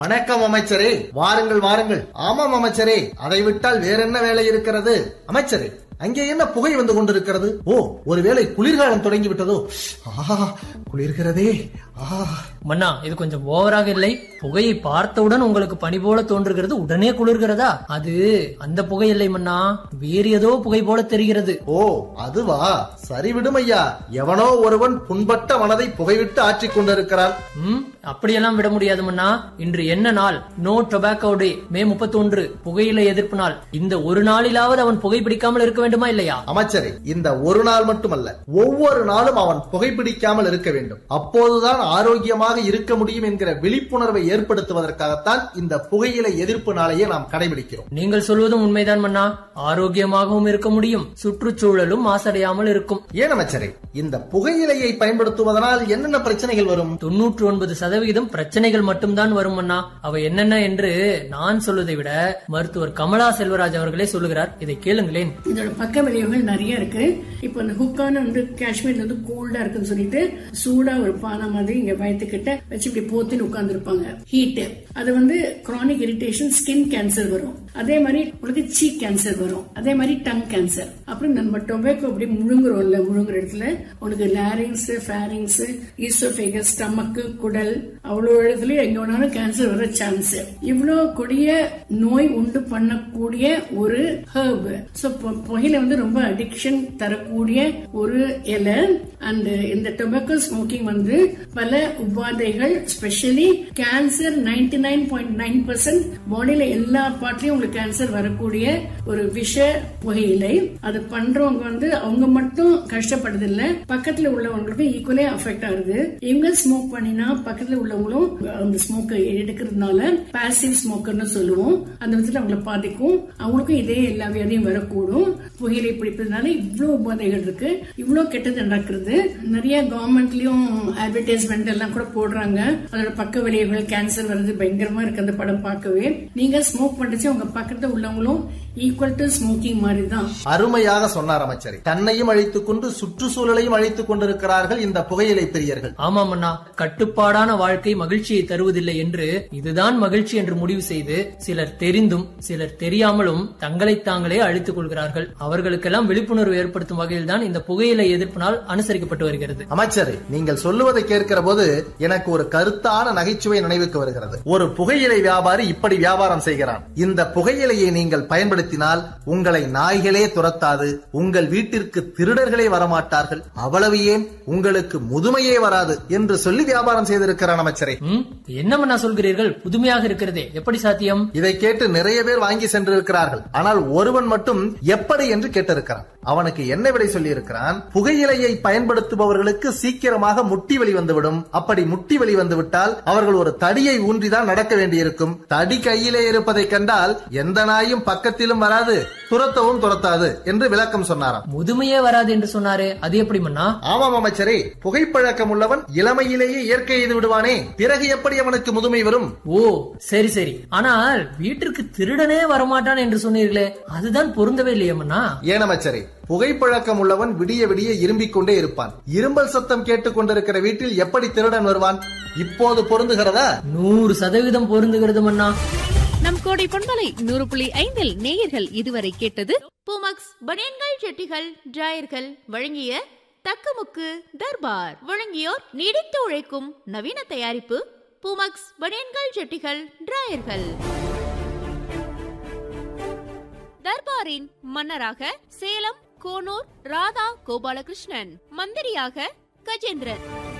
வணக்கம் அமைச்சரே வாருங்கள் வாருங்கள் ஆமாம் அமைச்சரே அதை விட்டால் வேற என்ன வேலை இருக்கிறது அமைச்சரே அங்கே என்ன புகை வந்து கொண்டிருக்கிறது ஓ ஒருவேளை குளிர்காலம் தொடங்கி விட்டதோ ஆஹா குளிர்கிறதே ஆஹா மன்னா இது கொஞ்சம் ஓவராக இல்லை புகையை பார்த்தவுடன் உங்களுக்கு பனி போல தோன்றுகிறது உடனே குளிர்கிறதா அது அந்த புகை இல்லை மன்னா வேறு ஏதோ புகை போல தெரிகிறது ஓ அதுவா சரி விடும் ஐயா எவனோ ஒருவன் புண்பட்ட மனதை புகைவிட்டு ஆற்றிக் கொண்டிருக்கிறான் ம் அப்படியெல்லாம் விட முடியாது மன்னா இன்று என்ன நாள் நோ டொபாக்கோ டே மே முப்பத்தொன்று புகையிலை எதிர்ப்பு நாள் இந்த ஒரு நாளிலாவது அவன் புகைப்பிடிக்காமல் இருக்க வேண்டுமா இல்லையா அமைச்சரே இந்த ஒரு நாள் மட்டுமல்ல ஒவ்வொரு நாளும் அவன் புகைப்பிடிக்காமல் இருக்க வேண்டும் அப்போதுதான் ஆரோக்கியமாக இருக்க முடியும் என்கிற விழிப்புணர்வை ஏற்படுத்துவதற்காகத்தான் இந்த புகையிலை எதிர்ப்பு நாளையே நாம் கடைபிடிக்கிறோம் நீங்கள் சொல்வதும் உண்மைதான் மன்னா ஆரோக்கியமாகவும் இருக்க முடியும் சுற்றுச்சூழலும் மாசடையாமல் இருக்கும் ஏன் அமைச்சரே இந்த புகையிலையை பயன்படுத்துவதனால் என்னென்ன பிரச்சனைகள் வரும் தொன்னூற்று ஒன்பது சதவிகிதம் பிரச்சனைகள் மட்டும்தான் வரும் அண்ணா அவை என்னென்ன என்று நான் சொல்வதை விட மருத்துவர் கமலா செல்வராஜ் அவர்களே சொல்லுகிறார் இதை கேளுங்களேன் இதோட பக்க விளைவுகள் நிறைய இருக்கு இப்போ இந்த ஹுக்கான வந்து காஷ்மீர்ல வந்து கோல்டா இருக்குன்னு சொல்லிட்டு சூடா ஒரு பானை மாதிரி இங்க வயத்துக்கிட்ட வச்சு இப்படி போத்துன்னு உட்கார்ந்து இருப்பாங்க ஹீட் அது வந்து கிரானிக் இரிட்டேஷன் ஸ்கின் கேன்சர் வரும் அதே மாதிரி உங்களுக்கு சீக் கேன்சர் வரும் அதே மாதிரி டங் கேன்சர் அப்புறம் நம்ம டொபேக்கோ அப்படி முழுங்குறோம்ல முழுங்குற இடத்துல உனக்கு லேரிங்ஸ் ஃபேரிங்ஸ் ஈசோஃபேகஸ் ஸ்டமக்கு குடல் அவ்வளோ இடத்துல எங்க வேணாலும் கேன்சர் வர சான்ஸ் இவ்வளோ கொடிய நோய் உண்டு பண்ணக்கூடிய ஒரு ஹர்ப் ஸோ புகையில வந்து ரொம்ப அடிக்ஷன் தரக்கூடிய ஒரு இலை அண்ட் இந்த டொபாக்கோ ஸ்மோக்கிங் வந்து பல உபாதைகள் specially cancer ninety nine point nine percent பாடியில எல்லா பார்ட்லயும் உங்களுக்கு கேன்சர் வரக்கூடிய ஒரு விஷ புகையிலை அது பண்றவங்க வந்து அவங்க மட்டும் கஷ்டப்படுறது இல்ல பக்கத்துல உள்ளவங்களுக்கு ஈக்குவலே அஃபெக்ட் ஆகுது இவங்க ஸ்மோக் பண்ணினா பக்கத்துல உள்ளவங்களும் அந்த ஸ்மோக்கை எடுக்கிறதுனால பாசிவ் ஸ்மோக்கர்னு சொல்லுவோம் அந்த விதத்துல அவங்கள பாதிக்கும் அவங்களுக்கும் இதே எல்லா வியாதியும் வரக்கூடும் புகையிலை பிடிப்பதனால இவ்வளவு உபாதைகள் இருக்கு இவ்வளவு கெட்டது நடக்கிறது நிறைய கவர்மெண்ட்லயும் அட்வர்டைஸ்மெண்ட் எல்லாம் கூட போடுறாங்க அதோட பக்க விளைவுகள் கேன்சர் வருது பயங்கரமா இருக்கு அந்த படம் பார்க்கவே நீங்க ஸ்மோக் பண்ணுச்சு உங்க பக்கத்துல உள்ளவங்களும் ஈக்குவல் டு ஸ்மோக்கிங் மாதிரி தான் அருமையாக சொன்னார் அமைச்சரே தன்னையும் அழித்துக் கொண்டு சுற்றுச்சூழலையும் அழித்துக் கொண்டிருக்கிறார்கள் இந்த புகையிலை பிரியர்கள் ஆமாம் அண்ணா கட்டுப்பாடான வாழ்க்கை மகிழ்ச்சியை தருவதில்லை என்று இதுதான் மகிழ்ச்சி என்று முடிவு செய்து சிலர் தெரிந்தும் சிலர் தெரியாமலும் தங்களை தாங்களே அழித்துக் கொள்கிறார்கள் அவர்களுக்கெல்லாம் விழிப்புணர்வு ஏற்படுத்தும் வகையில் தான் இந்த புகையிலை எதிர்ப்பு நாள் அனுசரிக்கப்பட்டு வருகிறது அமைச்சரே நீங்கள் சொல்லுவதை கேட்கிற போது எனக்கு ஒரு கருத்தான நகைச்சுவை நினைவுக்கு வருகிறது ஒரு புகையிலை வியாபாரி இப்படி வியாபாரம் செய்கிறான் இந்த புகையிலையை நீங்கள் பயன்படுத்தினால் உங்களை நாய்களே துரத்தாது உங்கள் வீட்டிற்கு திருடர்களே வரமாட்டார்கள் அவ்வளவு ஏன் உங்களுக்கு முதுமையே வராது என்று சொல்லி வியாபாரம் செய்திருக்கிறான் அமைச்சரே ம் என்னமண்ணா சொல்கிறீர்கள் புதுமையாக இருக்கிறதே எப்படி சாத்தியம் இதை கேட்டு நிறைய பேர் வாங்கி சென்றிருக்கிறார்கள் ஆனால் ஒருவன் மட்டும் எப்படி என்று கேட்டிருக்கிறான் அவனுக்கு என்ன விடை சொல்லி இருக்கிறான் புகையிலையை பயன்படுத்துபவர்களுக்கு சீக்கிரமாக முட்டி வலி வந்துவிடும் அப்படி முட்டி வலி வந்துவிட்டால் அவர்கள் ஒரு தடியை ஊன்றிதான் நடக்க வேண்டியிருக்கும் தடி கையிலே இருப்பதை கண்டால் எந்த நாயும் பக்கத்திலும் வராது துரத்தவும் துரத்தாது என்று விளக்கம் சொன்னாராம் முதுமையே வராது என்று சொன்னாரே அது எப்படி மன்னா ஆமாம் அமைச்சரே புகைப்பழக்கம் உள்ளவன் இளமையிலேயே இயற்கை எய்து விடுவானே பிறகு எப்படி அவனுக்கு முதுமை வரும் ஓ சரி சரி ஆனால் வீட்டிற்கு திருடனே வரமாட்டான் என்று சொன்னீர்களே அதுதான் பொருந்தவே இல்லையே மன்னா ஏன் அமைச்சரே புகைப்பழக்கம் உள்ளவன் விடிய விடிய இரும்பிக் கொண்டே இருப்பான் இரும்பல் சத்தம் கேட்டுக் கொண்டிருக்கிற வீட்டில் எப்படி திருடன் வருவான் இப்போது பொருந்துகிறதா நூறு சதவீதம் பொருந்துகிறது மன்னா நம் கோடை பண்பலை நூறு புள்ளி ஐந்தில் நேயர்கள் இதுவரை கேட்டது பூமக்ஸ் பனியன்கள் ஜெட்டிகள் டிராயர்கள் வழங்கிய தக்கமுக்கு தர்பார் வழங்கியோர் நீடித்து உழைக்கும் நவீன தயாரிப்பு பூமக்ஸ் பனியன்கள் ஜெட்டிகள் டிராயர்கள் தர்பாரின் மன்னராக சேலம் கோனூர் ராதா கோபாலகிருஷ்ணன் மந்திரியாக கஜேந்திரன்